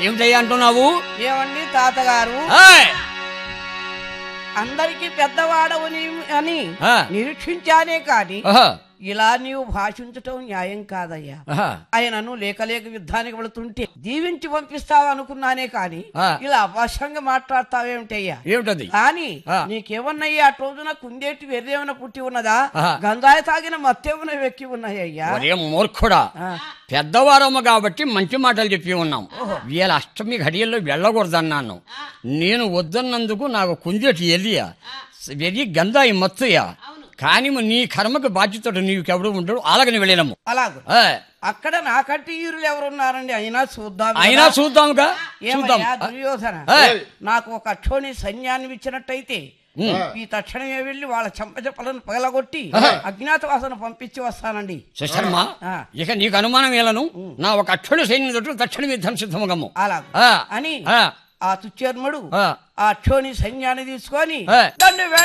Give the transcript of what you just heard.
ఏమిటయ్యా అంటున్నావు ఏమండి తాతగారు ఏయ్! అందరికి పెద్దవాడవు నీవు అని ఆ. నిరీక్షించానే కాని ఆహా, ఇలా నీవు భాషించటం న్యాయం కాదయ్యా ఆహా. ఆయనను లేక లేక యుద్ధానికి వెళుతుంటే దీవించి పంపిస్తావు అనుకున్నానే కాని ఆ. ఇలా అభాషంగా మాట్లాడతావేమిటయ్యా ఏమిటది కానీ ఆ. నీకేమన్నయ్యా ఆ రోజున కుందేటి వెర్రేమన పుట్టి ఉన్నదా ఆహా. గంగాయ తాగిన మత్తేమన వెక్కి ఉన్నాయ్యా ఒరే మూర్ఖుడా పెద్దవారమ్మ కాబట్టి మంచి మాటలు చెప్పి ఉన్నాం వీళ్ళ అష్టమి ఘడియల్లో వెళ్ళకూడదన్నాను నేను వద్దన్నందుకు నాకు కుందేటి ఎలియా వెరి గంధాయి మత్తుయా కానీ నీ కర్మకు బాధ్యతడు నీకెవడు ఉంటాడు అలాగని వెళ్ళినము అలాగ ఏ, అక్కడ నాకంటే ఈరులు ఎవరున్నారండి అయినా చూద్దాం అయినా కదా. చూద్దాంగా చూద్దాం ఏమయ్యా దుర్యోధన ఏయ్. నాకు ఒక అక్షోని సైన్యాన్ని ఇచ్చినట్టయితే ఈ తక్షణమే వెళ్లి వాళ్ళ చెంపచెప్పలను పగలగొట్టి అజ్ఞాతవాసన పంపించి వస్తానండి శర్మ ఆ. ఇక నీకు అనుమానం ఏలను నా ఒక అక్షుడు సైన్యం తోటి తక్షణమే ధనసిద్ధముగము అలాగ ఆ. అని ఆ. ఆ తుచ్చర్ముడు ఆ. ఆ అక్షోని సైన్యాన్ని తీసుకొని ఆ. దాన్ని